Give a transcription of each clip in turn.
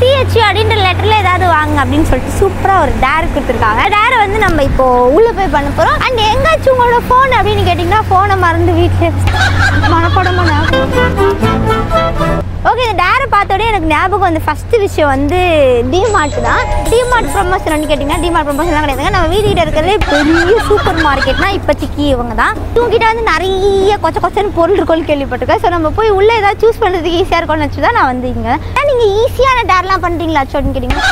CH அப்படின்ற லெட்டரில் ஏதாவது வாங்க அப்படின்னு சொல்லிட்டு சூப்பராக ஒரு டேர் கொடுத்துருக்காங்க டேரை வந்து நம்ம இப்போ உள்ளே போய் பண்ண போகிறோம் அண்ட் எங்காச்சும் உங்களோட ஃபோன் அப்படின்னு கேட்டிங்கன்னா ஃபோனை மறந்து வீட்டில் மனப்படமாக ஞாபகம் ஓகே இந்த டேரை பார்த்தோடனே எனக்கு ஞாபகம் வந்து ஃபஸ்ட்டு விஷயம் வந்து டிமார்ட் தான் டிமார்ட் ப்ரொமோஷன் வந்து கேட்டிங்கன்னா டிமார்ட் ப்ரொமோஷன்லாம் கிடையாதுங்க நம்ம வீட்டுக்கிட்ட இருக்கிறதே பெரிய சூப்பர் மார்க்கெட்னா இப்போதைக்கு இவங்க தான் இவங்ககிட்ட வந்து நிறைய கொச்ச கொச்சன்னு பொருள் இருக்கும்னு கேள்விப்பட்டிருக்கேன் ஸோ நம்ம போய் உள்ளே ஏதாவது சூஸ் பண்ணுறதுக்கு ஈஸியாக இருக்கும்னு வச்சு தான் நான் வந்து இங்கே நீங்கள் ஈஸியான டேர்லாம் பண்ணுறீங்களா அப்படின்னு கேட்டிங்கன்னா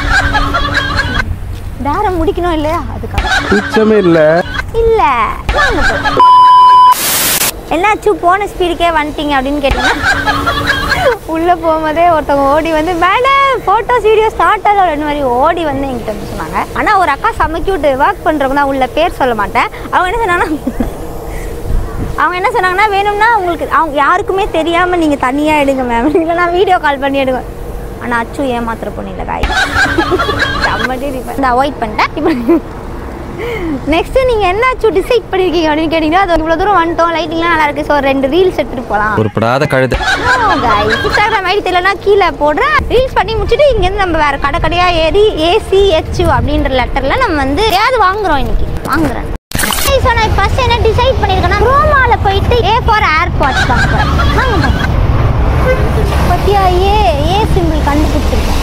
டேரை முடிக்கணும் இல்லையா அதுக்காக மிச்சமே இல்ல இல்ல வாங்க போய். என்னாச்சு போன ஸ்பீடுக்கே வந்துட்டீங்க அப்படின்னு கேட்டீங்கன்னா உள்ள போகும்போதே ஒருத்தவங்க ஓடி வந்து மேடம் போட்டோஸ் வீடியோ ஸ்டார்ட் ஆகல மாதிரி ஓடி வந்து என்கிட்ட வந்து சொன்னாங்க ஆனா ஒரு அக்கா செம்ம கியூட் ஒர்க் பண்றவங்க தான் உள்ள பேர் சொல்ல மாட்டேன் அவங்க என்ன சொன்னாங்கன்னா அவங்க என்ன சொன்னாங்கன்னா வேணும்னா உங்களுக்கு அவங்க யாருக்குமே தெரியாம நீங்க தனியா எடுங்க மேம் இல்லைனா வீடியோ கால் பண்ணி எடுங்க ஆனா அச்சு ஏமாத்துற பொண்ணு இல்லை காய் செம்மடி இந்த அவாய்ட் பண்ணிட்டேன் இப்போ நெக்ஸ்ட் நீங்க என்ன அச்சு டிசைட் பண்ணிருக்கீங்க அப்படின்னு கேட்டீங்கன்னா அது இவ்வளவு தூரம் வந்துட்டோம் லைட்டிங்லாம் நல்லா இருக்கு ஸோ ரெண்டு ரீல்ஸ் எடுத்துட்டு போலாம் உருப்படாத கழுதை இன்ஸ்டாகிராம் ஐடி தெரியலனா கீழே போடுறேன் ரீல்ஸ் பண்ணி முடிச்சுட்டு இங்கேருந்து நம்ம வேற கடை கடையா ஏறி ஏசிஹெச் அப்படின்ற லெட்டர்ல நம்ம வந்து ஏதாவது வாங்குறோம் இன்னைக்கு வாங்குறேன் ஸோ நான் ஃபர்ஸ்ட் என்ன டிசைட் பண்ணியிருக்கேன்னா ரோமால போயிட்டு ஏ ஃபார் ஏர்பாட்ஸ் வாங்குறேன் வாங்க பத்தியா ஏ ஏ சிம்பிள் கண்டுபிடிச்சிருக்கேன்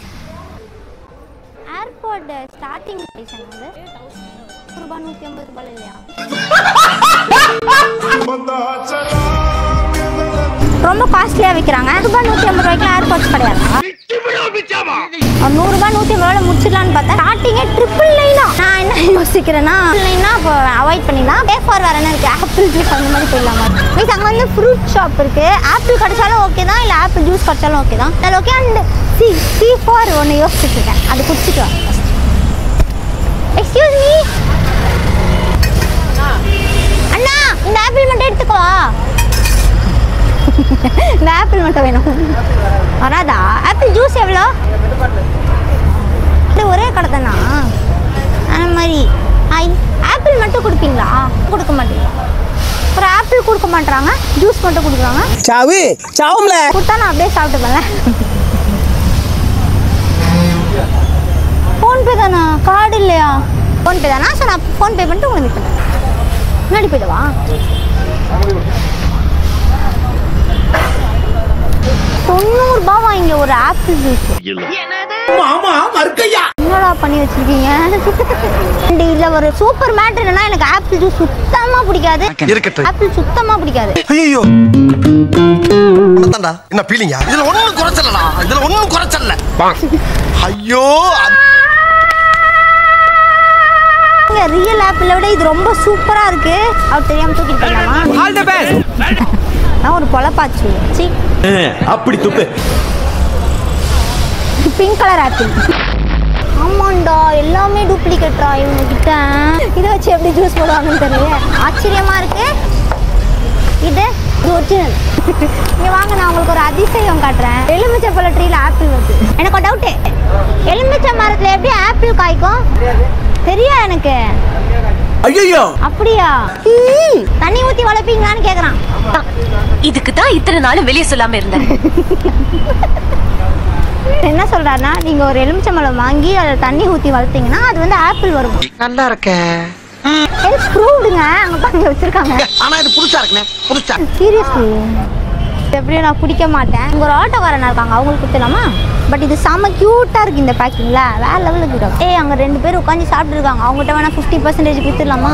ஏர்பாட் ஸ்டார்டிங் ப்ரைஸ் என்னது ரூபாய் நூற்றி ஐம்பது ரூபாய் இல்லையா ரொம்ப காஸ்ட்லியாக விற்கிறாங்க ரூபாய் நூற்றி ஐம்பது ரூபாய்க்கு ஏர்பாட்ஸ் கிடையாது நூறுரூபா நூற்றி ஐம்பது ரூபாய் முடிச்சிடலான்னு பார்த்தா ஸ்டார்டிங்கே ட்ரிபிள் லைனா நான் என்ன யோசிக்கிறேன்னா லைனா இப்போ அவாய்ட் பண்ணிடலாம் பே ஃபார் வேற என்ன இருக்குது ஆப்பிள் ஜூஸ் அந்த மாதிரி போயிடலாமா மீன்ஸ் அங்கே வந்து ஃப்ரூட் ஷாப் இருக்குது ஆப்பிள் கிடைச்சாலும் ஓகே தான் இல்லை ஆப்பிள் ஜூஸ் கிடைச்சாலும் ஓகே தான் அதில் okay and C C for ஒன்று யோசிச்சுட்டு இருக்கேன் அது குடிச்சிட்டு வா எக்ஸ்கியூஸ் மீ அண்ணா இந்த ஆப்பிள் மட்டும் எடுத்துக்கோவா இந்த ஆப்பிள் மட்டும் வேணும் வராதா ஆப்பிள் ஜூஸ் எவ்வளோ இது ஒரே கடை தானா அந்த மாதிரி ஐ ஆப்பிள் மட்டும் கொடுப்பீங்களா கொடுக்க மாட்டீங்க ஒரு ஆப்பிள் கொடுக்க மாட்றாங்க ஜூஸ் மட்டும் கொடுக்குறாங்க சாவு சாவும்ல கொடுத்தா நான் அப்படியே சாப்பிட்டுப்பேன்ல ஃபோன்பே தானா கார்டு இல்லையா ஃபோன்பே தானா ஸோ நான் ஃபோன்பே பண்ணிட்டு உங்களுக்கு மீட் பண்ணுறேன் முன்னாடி போயிடுவா தொண்ணூறுபா வாங்க ஒரு ஆப்பிள் ஜூஸ் மாமா மறுக்கையா என்னடா பண்ணி வச்சிருக்கீங்க And இதுல ஒரு சூப்பர் மேட்டர் என்னன்னா எனக்கு ஆப்பிள் ஜூஸ் சுத்தமா பிடிக்காது இருக்கட்டும் ஆப்பிள் சுத்தமா பிடிக்காது ஐயோ தாண்டா என்ன பீலிங்கா இதுல ஒண்ணும் குறைச்சலடா இதுல ஒண்ணும் குறைச்சல ஐயோ ரியல் ஆப்பிளை விட இது ரொம்ப சூப்பரா இருக்கு அவர் தெரியாம தூக்கிட்டு போயிடலாமா ஆல் தி பெஸ்ட் நான் ஒரு பொழப்பாச்சு சி அப்படி துப்பு பிங்க் கலர் ஆப்பிள் ஆமாண்டா எல்லாமே டூப்ளிகேட்ரா இவங்க கிட்ட இதை வச்சு எப்படி ஜூஸ் போடுவாங்கன்னு தெரியல ஆச்சரியமா இருக்கு இது இது ஒரிஜினல் இங்க வாங்க நான் உங்களுக்கு ஒரு அதிசயம் காட்டுறேன் எலுமிச்சை பழ ட்ரீல ஆப்பிள் வருது எனக்கு ஒரு டவுட்டு எலுமிச்சை மரத்துல எப்படி ஆப்பிள் காய்க்கும் தெரியும் எனக்கு ஐயோ அப்படியா ஈ, தண்ணி ஊத்தி வளர்ப்பீங்களான்னு கேக்குறான் இதுக்கு தான் இத்தனை நாளும் வெளியே சொல்லாம இருந்தேன் என்ன சொல்றாருன்னா நீங்க ஒரு எலுமிச்சம்பழம் வாங்கி அதில் தண்ணி ஊத்தி வளர்த்தீங்கன்னா அது வந்து ஆப்பிள் வரும் நல்லா இருக்க ப்ரூவ்டுங்க அங்க தான் இங்க வச்சிருக்காங்க ஆனா இது புதுசா இருக்குனே புதுசா சீரியஸ்லி எப்படியும் நான் குடிக்க மாட்டேன் இங்க ஒரு ஆட்டோக்காரனா இருக்காங்க அவங்களுக்கு கொடுத்துலாமா பட் இது செம்ம க்யூட்டா இருக்கு இந்த பேக்கிங்ல வேற லெவலில் கிட்ட ஏய் அங்க ரெண்டு பேர் உட்காந்து சாப்பிட்டு இருக்காங்க அவங்ககிட்ட வேணா ஃபிஃப்டி பர்சன்டேஜ் கொடுத்துடலாமா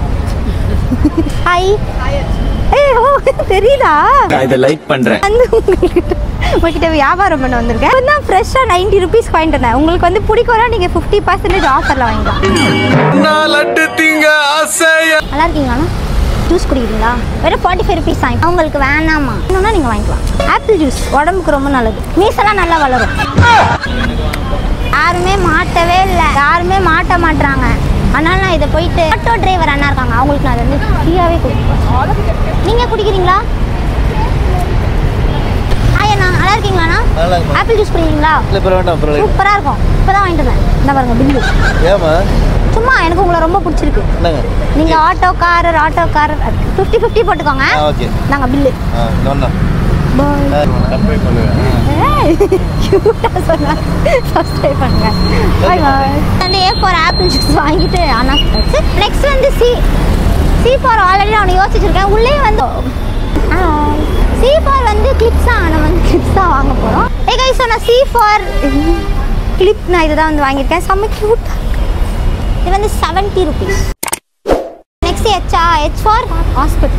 ஹாய் ஏய் ஓ தெரியுதா நான் இதை லைக் பண்றேன் வந்து உங்ககிட்ட உங்ககிட்ட வியாபாரம் பண்ண வந்திருக்கேன் இப்போ தான் ஃப்ரெஷ்ஷாக நைன்டி ருபீஸ் வாங்கிட்டு வந்தேன் உங்களுக்கு வந்து பிடிக்கும்னா நீங்கள் ஃபிஃப்டி பர்சன்டேஜ் ஆஃபரில் வாங்கிக்கலாம் லட்டு திங்க ஆசையா நல்லா இருக்கீங்களா ஜூஸ் குடிக்கிறீங்களா வெறும் ஃபார்ட்டி ஃபைவ் ருபீஸ் வாங்கி உங்களுக்கு வேணாமா இன்னொன்னா நீங்கள் வாங்கிக்கலாம் ஆப்பிள் ஜூஸ் உடம்புக்கு ரொம்ப நல்லது மீசெல்லாம் நல்லா வளரும் யாருமே மாட்டவே இல்லை யாருமே மாட்ட மாட்றாங்க அதனால நான் இதை போயிட்டு ஆட்டோ டிரைவர் அண்ணா இருக்காங்க அவங்களுக்கு நான் அதை வந்து ஃப்ரீயாகவே கொடுப்பேன் நீங்கள் குடிக்கிறீங்களா ஹாய் அண்ணா நல்லா இருக்கீங்களாண்ணா ஆப்பிள் ஜூஸ் குடிக்கிறீங்களா சூப்பராக இருக்கும் இப்போ தான் வாங்கிட்டு வந்தேன் இந்த பாருங்க பில்லு ஏமா சும்மா எனக்கு உங்களை ரொம்ப பிடிச்சிருக்கு என்னங்க நீங்க ஆட்டோக்காரர் ஆட்டோக்காரர் ஃபிஃப்டி ஃபிஃப்டி போட்டுக்கோங்க ஓகே நாங்க பில்லு ஒன்னா பாய் க்யூட்டாக சொன்னாங்க சப்ஸ்கிரைப் பண்ணுங்க பாய் பாய் வந்து ஏ ஃபார் ஆப்பிள் ஜூஸ் வாங்கிட்டு அண்ணா நெக்ஸ்ட் வந்து சி சி ஃபார் ஆல்ரெடி நான் யோசிச்சிருக்கேன் உள்ளே வந்து சி ஃபார் வந்து கிளிப்ஸ் தான் நம்ம வந்து கிளிப்ஸ் தான் வாங்க போகிறோம் ஏ கைஸ் நான் சி ஃபார் கிளிப் நான் இதை தான் வந்து வாங்கியிருக்கேன் செம்ம க்யூட்டாக இது வந்து செவன்ட்டி ருபீஸ் நெக்ஸ்ட் ஹெச்ஆ ஹெச் ஃபார் ஹாஸ்பிட்டல்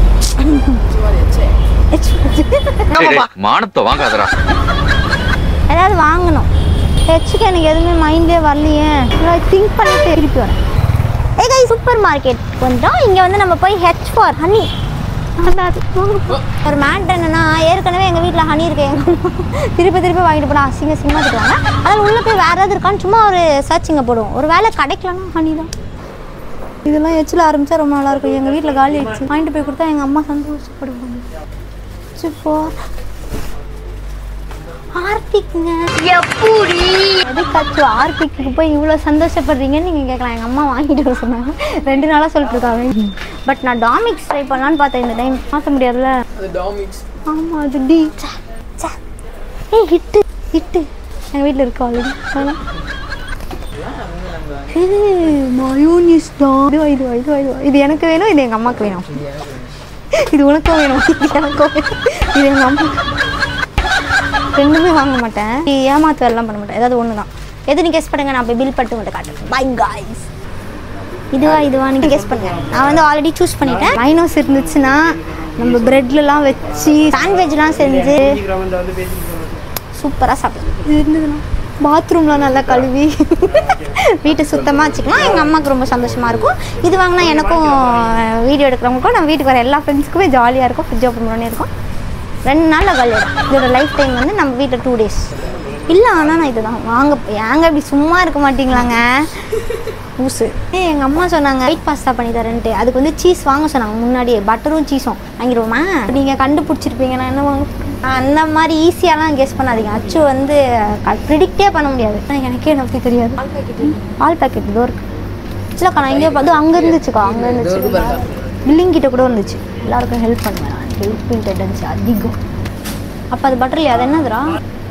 மானத்தை வாங்காதடா ஏதாவது வாங்கணும் ஹெச்சுக்கு எனக்கு எதுவுமே மைண்ட்லேயே வரலையே திங்க் பண்ணிட்டு திருப்பி வரேன் ஏகை சூப்பர் மார்க்கெட் வந்துட்டோம் இங்கே வந்து நம்ம போய் ஹெச் ஃபார் ஹனி ஒரு மேட் என்னன்னா ஏற்கனவே எங்கள் வீட்டில் ஹனி இருக்கு எங்க அம்மா திருப்பி திருப்பி வாங்கிட்டு போனால் அசிங்க அசிங்கமாக திட்டுவாங்க அதில் உள்ளே போய் வேறு ஏதாவது இருக்கான்னு சும்மா ஒரு சர்ச்சிங்க போடுவோம் ஒரு வேலை கிடைக்கலன்னா ஹனி தான் இதெல்லாம் எச்சில் ஆரம்பிச்சா ரொம்ப நல்லா இருக்கும் எங்கள் வீட்டில் காலி ஆயிடுச்சு வாங்கிட்டு போய் கொடுத்தா எங்கள் அம்மா சந்தோஷப்படுவாங்க சூப்பர் ஆர்த்திக்குங்க எதுக்காச்சும் ஆர்த்திக்கு போய் இவ்வளோ சந்தோஷப்படுறீங்கன்னு நீங்கள் கேட்கலாம் எங்கள் அம்மா வாங்கிட்டு வர சொன்னாங்க ரெண்டு நாளாக சொல்லிட்டு இருக்காங்க பட் நான் டாமிக்ஸ் ட்ரை பண்ணலான்னு பார்த்தேன் இந்த டைம் மாற்ற முடியாதுல்ல ஆமாம் அது டி ச்சே, ச்சே. ஏய் ஹிட்டு ஹிட்டு எங்கள் வீட்டில் இருக்கு ஆல்ரெடி அதெல்லாம் மயோனிஸ் தான் இதுவா இதுவா இதுவா இதுவா இது எனக்கு வேணும் இது எங்கள் அம்மாவுக்கு வேணும் இது உனக்கும் வேணும் இது எனக்கும் வேணும் இது எங்கள் அம்மா ரெண்டுமே வாங்க மாட்டேன் ஏமாத்து எல்லாம் பண்ண மாட்டேன் ஏதாவது ஒன்று தான் எது நீ கெஸ் பண்ணுங்க நான் போய் பில் பண்ணிட்டு மட்டும் காட்டுறேன் பை காய்ஸ் இதுவா இதுவா நீங்க கெஸ் பண்ணுங்க நான் வந்து ஆல்ரெடி சூஸ் பண்ணிட்டேன் மைனோஸ் இருந்துச்சுன்னா நம்ம பிரெட்லலாம் வச்சு சாண்ட்விச்லாம் செஞ்சு சூப்பராக சாப்பிடலாம் இது இருந்ததுன்னா பாத்ரூம்லாம் நல்லா கழுவி வீட்டை சுத்தமாக வச்சுக்கலாம் எங்கள் அம்மாவுக்கு ரொம்ப சந்தோஷமாக இருக்கும் இது வாங்கினா எனக்கும் வீடியோ எடுக்கிறவங்களுக்கும் நம்ம வீட்டுக்கு வர எல்லா ஃப்ரெண்ட்ஸுக்குமே ஜாலியாக இருக்கும் ஃப்ரிட்ஜ் ஓப்பன் பண்ணி இருக்கும் ரெண்டு நாளில் கல்யாணம் இதோட லைஃப் டைம் வந்து நம்ம வீட்டில் டூ டேஸ் இல்லை ஆனால் நான் இதுதான் வாங்க ஏங்க இப்படி சும்மா இருக்க மாட்டீங்களாங்க ஊசு ஏ எங்கள் அம்மா சொன்னாங்க ஒயிட் பாஸ்தா பண்ணி தரேன்ட்டு அதுக்கு வந்து சீஸ் வாங்க சொன்னாங்க முன்னாடியே பட்டரும் சீஸும் வாங்கிடுவோமா நீங்கள் கண்டுபிடிச்சிருப்பீங்க நான் என்ன வாங்க போறேன்? அந்த மாதிரி ஈஸியாலாம் கெஸ் பண்ணாதீங்க அச்சு வந்து ப்ரிடிக்டே பண்ண முடியாது ஆனா எனக்கே எனக்கு தெரியாது பால் பாக்கெட் இதோ இருக்கு இல்லைக்கா நான் இங்கே பார்த்து அங்கே இருந்துச்சுக்கா அங்கே இருந்துச்சு பில்லிங் கிட்ட கூட இருந்துச்சு எல்லாருக்கும் ஹெல்ப் பண்ணுவேன் ஹெல்ப்பிங் டெண்டன்சி அதிகம் அப்போ அது பட்டர் இல்லையா அது என்னதுடா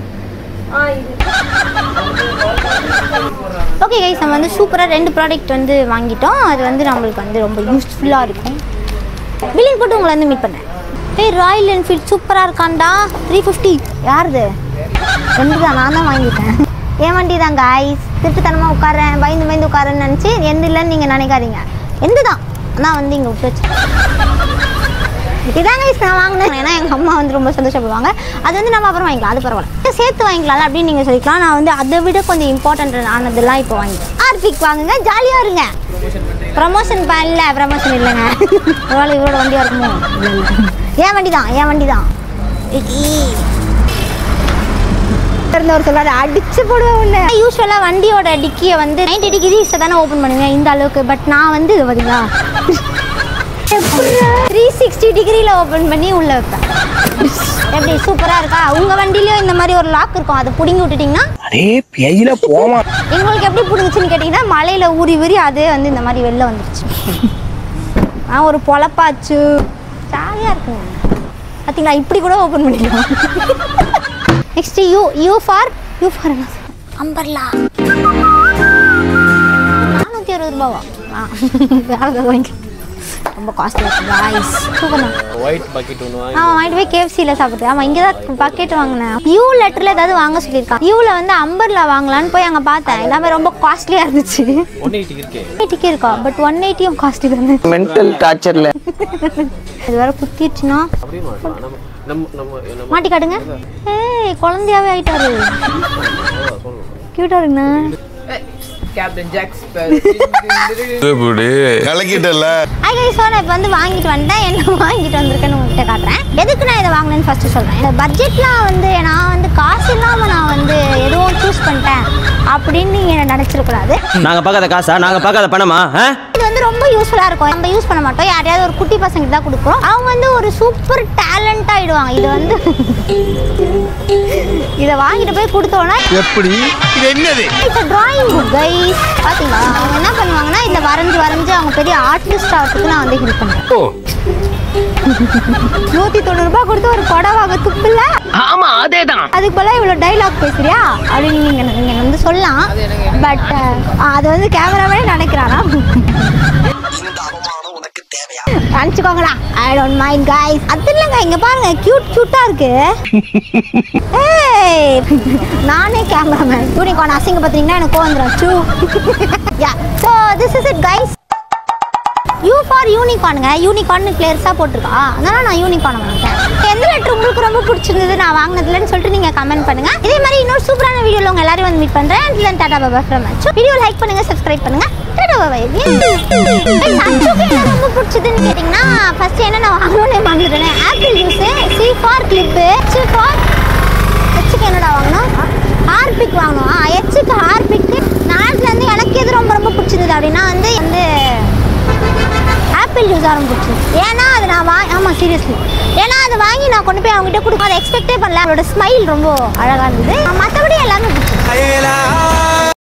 ஓகே கைஸ் நம்ம வந்து சூப்பராக ரெண்டு ப்ராடக்ட் வந்து வாங்கிட்டோம் அது வந்து நம்மளுக்கு வந்து ரொம்ப யூஸ்ஃபுல்லாக இருக்கும் பில்லிங் போட்டு உங்களை வந்து மீட் பண்ணேன் ஏய் ராயல் என்ஃபீல்ட் சூப்பராக இருக்கான்டா த்ரீ ஃபிஃப்டி யாருது ரெண்டு தான் நான் தான் வாங்கிட்டேன் என் வண்டி தான் காய்ஸ் திருட்டுத்தனமாக உட்காரேன் பயந்து பயந்து உட்காரேன்னு நினச்சி எந்த இல்லைன்னு நீங்கள் நினைக்காதீங்க எந்த தான் நான் வந்து இங்கே விட்டு வச்சேன் இதாங்க நான் வாங்கினேன் ஏன்னா எங்கள் அம்மா வந்து ரொம்ப சந்தோஷப்படுவாங்க அது வந்து நம்ம அப்புறம் வாங்கிக்கலாம் அது பரவாயில்ல சேர்த்து வாங்கிக்கலாம் அப்படின்னு நீங்கள் சொல்லிக்கலாம் நான் வந்து அதை விட கொஞ்சம் இம்பார்ட்டன்ட் ஆனதெல்லாம் இப்போ வாங்கிட்டேன் ஆர்பிக் வாங்குங்க ஜாலியாக இருங்க ப்ரமோஷன் பண்ணல ப்ரமோஷன் இல்லைங்க ஒருவேளை இவரோட வண்டியாக இருக்குமோ இல்லை இல்லை என் வண்டி தான் என் வண்டி தான் இருந்தவர் சொல்றாரு அடிச்சு போடுவேன் உன்னை யூஸ்வலாக வண்டியோட டிக்கியை வந்து நைன்டி டிகிரிஸை தானே ஓப்பன் பண்ணுவீங்க இந்த அளவுக்கு பட் நான் வந்து இது பார்த்தீங்களா த்ரீ சிக்ஸ்டி டிகிரியில் ஓப்பன் பண்ணி உள்ள வைப்பேன் எப்படி சூப்பராக இருக்கா உங்கள் வண்டிலையும் இந்த மாதிரி ஒரு லாக் இருக்கும் அதை பிடுங்கி விட்டுட்டிங்கன்னா அடே பெயில போமா எங்களுக்கு எப்படி பிடிங்குச்சுன்னு கேட்டிங்கன்னா மலையில் ஊறி ஊறி அதே வந்து இந்த மாதிரி வெளில வந்துருச்சு ஆ ஒரு பொழப்பாச்சு ஜாலியாக இருக்குங்க பார்த்தீங்களா இப்படி கூட ஓப்பன் பண்ணிக்கலாம் next U U for U for என்ன அம்பர்லா நானூற்றி அறுபது ரூபாவா ஆ வேறு ஏதாவது வாங்கி ரொம்ப costly rice super white bucket ஒன்று வாங்கி ஆமாம் வாங்கிட்டு போய் கேஎஃப்சியில் சாப்பிட்டு ஆமாம் இங்கே தான் பக்கெட் வாங்கினேன் யூ லெட்டரில் ஏதாவது வாங்க சொல்லியிருக்கான் யூவில் வந்து அம்பர்லா வாங்கலான்னு போய் அங்கே பார்த்தேன் எல்லாமே ரொம்ப காஸ்ட்லியாக இருந்துச்சு ஒன் எயிட்டி இருக்கே எயிட்டிக்கு இருக்கா பட் ஒன் எயிட்டியும் காஸ்ட்லி தானே மென்டல் டார்ச்சர்ல இது வேற குத்திடுச்சுன்னா அப்படியே மாட்டலாம் நம்ம நம்ம நம்ம நம்ம மாட்டி காட்டுங்க ஏய் குழந்தையாவே ஆயிட்டாரு கியூட்டா இருக்குண்ணா கலக்கிட்டல ஐ கைஸ் நான் இப்போ வந்து வாங்கிட்டு வந்துட்டேன் என்ன வாங்கிட்டு வந்திருக்கேன்னு உங்ககிட்ட காட்டுறேன் எதுக்கு நான் இதை வாங்கினேன்னு ஃபர்ஸ்ட் சொல்கிறேன் இந்த பட்ஜெட்லாம் வந்து நான் வந்து காசு இல்லாமல் நான் வந்து எதுவும் சூஸ் பண்ணிட்டேன் அப்படின்னு நீங்கள் நினச்சிடக்கூடாது நாங்க பார்க்காத காசா நாங்க பார்க்காத பணமா ஆ? இது வந்து ரொம்ப யூஸ்ஃபுல்லாக இருக்கும் நம்ம யூஸ் பண்ண மாட்டோம் யாரையாவது ஒரு குட்டி பசங்க தான் கொடுக்குறோம் அவங்க வந்து ஒரு சூப்பர் டேலண்ட் ஆயிடுவாங்க இது வந்து இதை வாங்கிட்டு போய் கொடுத்தோன்னா எப்படி இது என்னது இட்ஸ் டிராயிங் புக் கைஸ் பார்த்தீங்களா அவங்க என்ன பண்ணுவாங்கன்னா இதை வரைஞ்சு வரைஞ்சு அவங்க பெரிய ஆர்டிஸ்ட் ஆகிறதுக்கு நான் வந்து ஹெல்ப் பண்ணுறேன் நூத்தி தொண்ணூறு ரூபாய் கொடுத்து ஒரு கொடை வாங்க துப்பில்ல ஆமா அதேதான் அதுக்கு போல இவ்வளவு டைலாக் பேசுறியா அப்படின்னு நீங்க நீங்க வந்து சொல்லலாம் பட் அது வந்து கேமராமேனே நினைக்கிறானா நினச்சிக்கோங்கடா ஐ டோன்ட் மைண்ட் கைஸ் அது இல்லைங்க இங்க பாருங்க கியூட் கியூட்டா இருக்கு ஏய் நானே கேமராமேன் யூனிகார்ன் அசிங்க பார்த்தீங்கன்னா எனக்கு கோவம் வந்துடும் so yeah so this is it guys U for யூனிகார்னுங்க யூனிகார்னு கிளியர்ஸாக போட்டிருக்கா அதனால நான் யூனிகார்ன் வாங்கிட்டேன் எந்த லெட்டர் உங்களுக்கு ரொம்ப பிடிச்சிருந்தது நான் வாங்கினதுலன்னு சொல்லிட்டு நீங்கள் கமெண்ட் பண்ணுங்க இதே மாதிரி இன்னொரு சூப்பரான வீடியோவில் உங்க எல்லாரும் வந்து மீட் பண்ணுறேன் அண்ட் டாடா பாபா ஃப்ரம் அச்சு வீடியோ லைக் பண்ணுங்க சப்ஸ்கிரைப் பண்ணுங்க டாடா பாபா அச்சுக்கு என்ன ரொம்ப பிடிச்சதுன்னு கேட்டிங்கன்னா ஃபர்ஸ்ட் என்ன நான் வாங்கணும்னு வாங்கிட்டேன் apple juice C for clip C for ஹெச்சுக்கு என்னடா வாங்கணும் ஹார்பிக் வாங்கணும் ஆ ஹெச்சுக்கு ஹார்பிக்கு நாட்டிலேருந்து எனக்கு எது ரொம்ப ரொம்ப பிடிச்சிருந்தது அப்படின்னா வந்து வந்து ஆப்பிள் ஜூஸ் ஆரம்பிச்சு ஏன்னா அது நான் வா ஆமாம் சீரியஸ்லி ஏன்னா அதை வாங்கி நான் கொண்டு போய் அவங்ககிட்ட கொடுக்க அதை எக்ஸ்பெக்டே பண்ணல அவளோட ஸ்மைல் ரொம்ப அழகாக இருந்தது மற்றபடி எல்லாமே பிடிச்சி